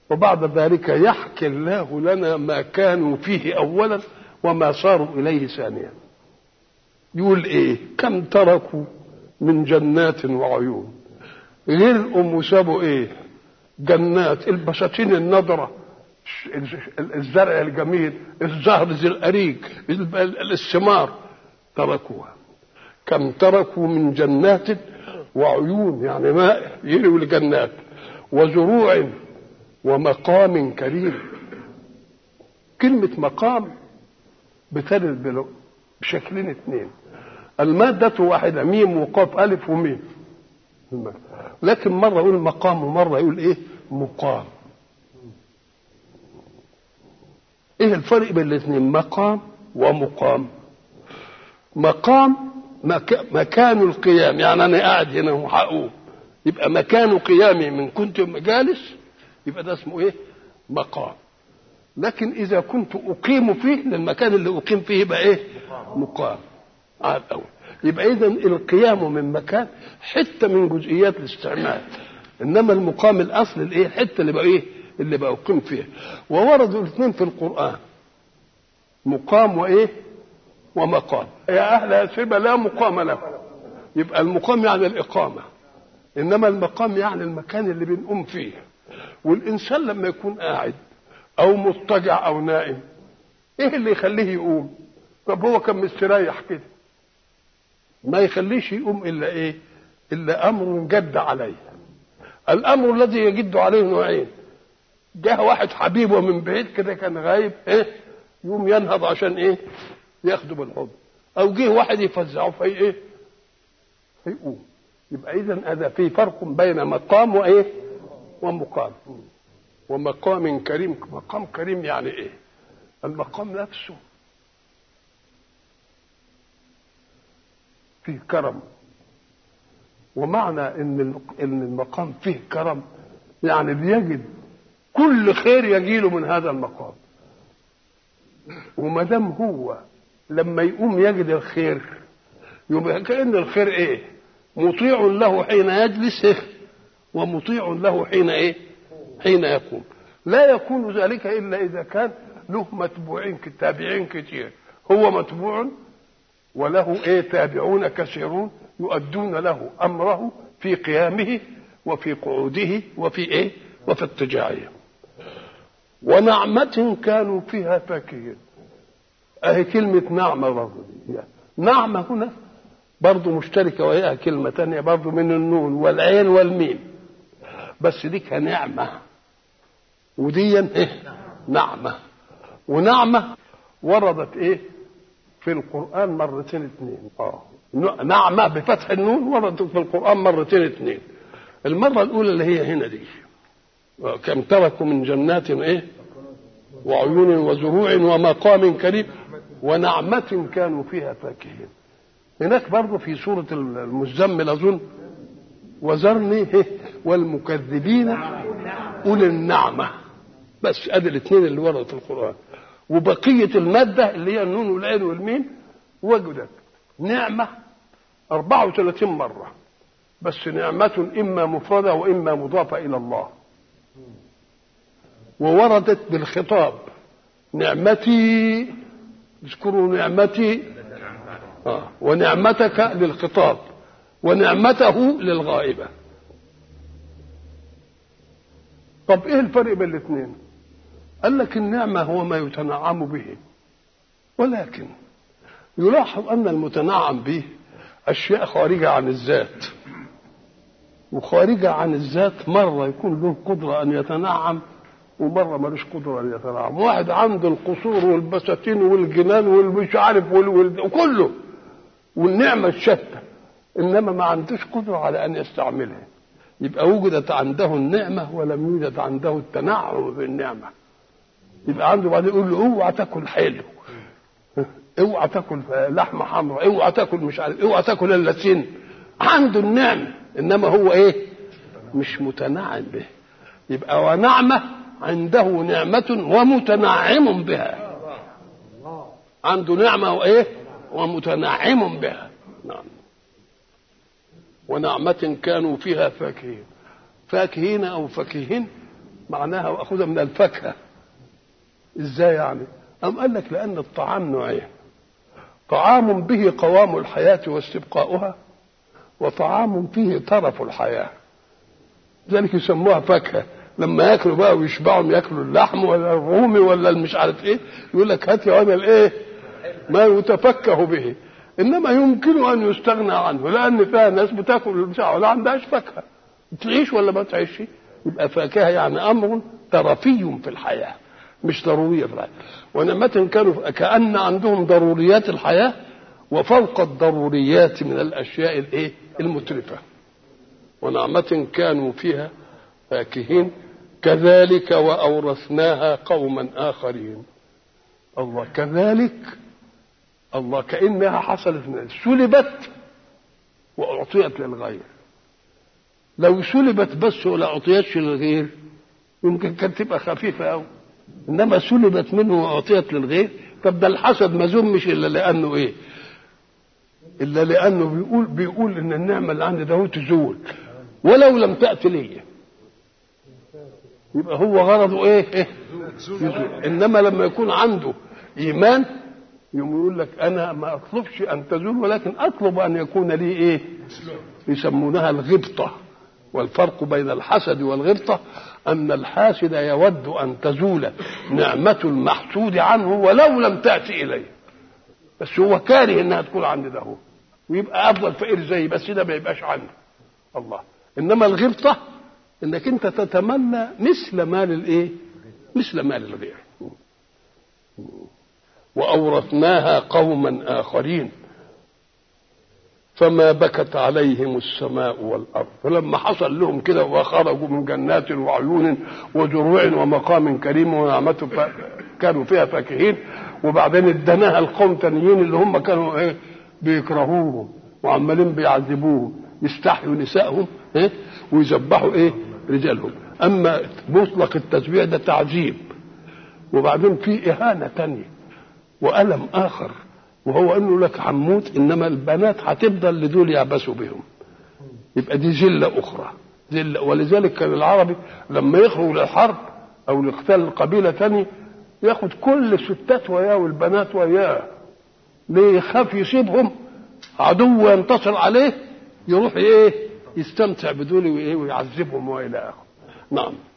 وبعد ذلك يحكي الله لنا ما كانوا فيه اولا وما صاروا اليه ثانيا يقول ايه كم تركوا من جنات وعيون غير ام سابوا ايه جنات البساتين النضره الزرع الجميل الزهر ذي الاريج الثمار تركوها كم تركوا من جنات وعيون يعني ماء يروي الجنات وزروع ومقام كريم كلمة مقام بترد بشكلين اثنين المادة واحدة ميم وقاف ألف وميم لكن مرة يقول مقام ومرة يقول إيه مقام إيه الفرق بين الاثنين مقام ومقام مقام مك... مكان القيام يعني أنا قاعد هنا وهقوم يبقى مكان قيامي من كنت جالس يبقى ده اسمه إيه مقام لكن إذا كنت أقيم فيه للمكان اللي أقيم فيه يبقى إيه مقام عاد أول يبقى إذا القيام من مكان حتة من جزئيات الاستعمال إنما المقام الأصل الإيه الحتة اللي بقى إيه اللي بقى أقيم فيها ووردوا الاثنين في القرآن مقام وإيه ومقام يا أهل أثربة لا مقام له يبقى المقام يعني الإقامة إنما المقام يعني المكان اللي بنقوم فيه والإنسان لما يكون قاعد أو مضطجع أو نائم إيه اللي يخليه يقوم طب هو كان مستريح كده ما يخليش يقوم إلا إيه إلا أمر جد عليه الأمر الذي يجد عليه نوعين جاء واحد حبيبه من بعيد كده كان غايب إيه يقوم ينهض عشان إيه ياخده بالحضن او جه واحد يفزعه في ايه فيقوم يبقى اذا هذا في فرق بين مقام وايه ومقام ومقام كريم مقام كريم يعني ايه المقام نفسه فيه كرم ومعنى ان ان المقام فيه كرم يعني بيجد كل خير يجيله من هذا المقام وما دام هو لما يقوم يجد الخير يبقى كأن الخير ايه مطيع له حين يجلس ومطيع له حين ايه حين يقوم لا يكون ذلك الا اذا كان له متبوعين تابعين كتير هو متبوع وله ايه تابعون كثيرون يؤدون له امره في قيامه وفي قعوده وفي ايه وفي اضطجاعه ونعمة كانوا فيها فاكهين اهي كلمة نعمة برضه نعمة هنا برضه مشتركة وهي كلمة تانية برضه من النون والعين والميم بس دي نعمة ودي ايه نعمة ونعمة وردت ايه في القرآن مرتين اثنين اه نعمة بفتح النون وردت في القرآن مرتين اثنين المرة الأولى اللي هي هنا دي كم تركوا من جنات ايه وعيون وزروع ومقام كريم ونعمة كانوا فيها فاكهين هناك برضه في سورة المزمل أظن وذرني والمكذبين أولي النعمة بس أدي الاثنين اللي وردوا في القرآن وبقية المادة اللي هي النون والعين والميم وجدت نعمة 34 مرة بس نعمة إما مفردة وإما مضافة إلى الله ووردت بالخطاب نعمتي اذكروا نعمتي آه. ونعمتك للخطاب ونعمته للغائبة طب ايه الفرق بين الاثنين قال لك النعمة هو ما يتنعم به ولكن يلاحظ أن المتنعم به أشياء خارجة عن الذات وخارجة عن الذات مرة يكون له قدرة أن يتنعم ومرة ملوش قدرة أن يتنعم واحد عنده القصور والبساتين والجنان والمش عارف وال... وال... وكله والنعمة الشتى إنما ما عندوش قدرة على أن يستعملها يبقى وجدت عنده النعمة ولم يوجد عنده التنعم بالنعمة يبقى عنده بعدين يقول له اوعى تاكل حلو اوعى تاكل لحمة حمراء اوعى تاكل مش عارف اوعى تاكل الا سن عنده النعمة انما هو ايه مش متنعم به يبقى ونعمة عنده نعمة ومتنعم بها عنده نعمة وإيه ومتنعم بها نعم ونعمة كانوا فيها فاكهين فاكهين أو فاكهين معناها واخذها من الفاكهه ازاي يعني ام قال لك لان الطعام نوعين طعام به قوام الحياه واستبقاؤها وطعام فيه طرف الحياه ذلك يسموها فاكهه لما ياكلوا بقى ويشبعوا ياكلوا اللحم ولا الرومي ولا المش عارف ايه يقول لك هات يا انا الايه ما يتفكه به انما يمكن ان يستغنى عنه لان فيها ناس بتاكل البتاع ولا عندهاش فاكهه تعيش ولا ما تعيش يبقى فاكهه يعني امر ترفي في الحياه مش ضروريه في الحياه ونعمة كانوا كأن عندهم ضروريات الحياه وفوق الضروريات من الاشياء الايه المترفه ونعمة كانوا فيها فاكهين كذلك وأورثناها قوما آخرين الله كذلك الله كأنها حصلت من سلبت وأعطيت للغير لو سلبت بس ولا أعطيتش للغير يمكن كانت تبقى خفيفة أوي إنما سلبت منه وأعطيت للغير طب ده الحسد ما زمش إلا لأنه إيه؟ إلا لأنه بيقول بيقول إن النعمة اللي عندي ده تزول ولو لم تأتي لي يبقى هو غرضه ايه, إيه؟ يزول. انما لما يكون عنده ايمان يوم يقول لك انا ما اطلبش ان تزول ولكن اطلب ان يكون لي ايه يسمونها الغبطه والفرق بين الحسد والغبطه ان الحاسد يود ان تزول نعمه المحسود عنه ولو لم تاتي اليه بس هو كاره انها تكون عند ده هو ويبقى افضل فقير زي بس ده ما يبقاش عنده الله انما الغبطه انك انت تتمنى مثل مال الايه مثل مال الغير واورثناها قوما اخرين فما بكت عليهم السماء والارض فلما حصل لهم كده وخرجوا من جنات وعيون وزروع ومقام كريم ونعمة كانوا فيها فاكهين وبعدين ادناها القوم تانيين اللي هم كانوا ايه بيكرهوهم وعمالين بيعذبوهم يستحيوا نسائهم إيه؟ ويذبحوا ايه رجالهم اما مطلق التسبيح ده تعذيب وبعدين في اهانه تانية والم اخر وهو انه لك هنموت انما البنات هتفضل لدول يعبسوا بهم يبقى دي ذله اخرى ذله ولذلك كان العربي لما يخرج للحرب او لقتال قبيله تانية ياخد كل الستات وياه والبنات وياه ليه يخاف يسيبهم عدو ينتصر عليه يروح ايه يستمتع بدول وايه ويعذبهم والى اخره نعم